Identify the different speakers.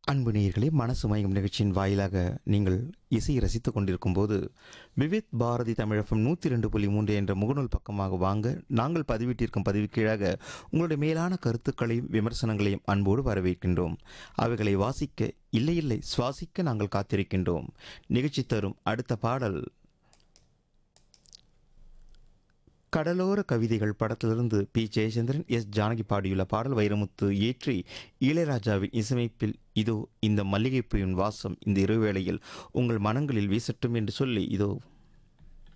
Speaker 1: அன்பு நேயர்களே மனசு மயங்கும் நிகழ்ச்சியின் வாயிலாக நீங்கள் இசையை ரசித்துக் கொண்டிருக்கும் போது விவித் பாரதி தமிழகம் நூற்றி ரெண்டு புள்ளி மூன்று என்ற முகநூல் பக்கமாக வாங்க நாங்கள் பதிவிட்டிருக்கும் பதிவு கீழாக உங்களுடைய மேலான கருத்துக்களையும் விமர்சனங்களையும் அன்போடு வரவேற்கின்றோம் அவைகளை வாசிக்க இல்லை இல்லை சுவாசிக்க நாங்கள் காத்திருக்கின்றோம் நிகழ்ச்சி தரும் அடுத்த பாடல் கடலோர கவிதைகள் படத்திலிருந்து பி ஜெயச்சந்திரன் எஸ் ஜானகி பாடியுள்ள பாடல் வைரமுத்து ஏற்றி இளையராஜாவின் இசையமைப்பில் இதோ இந்த மல்லிகைப்பூவின் வாசம் இந்த இரவு வேளையில் உங்கள் மனங்களில் வீசட்டும் என்று சொல்லி இதோ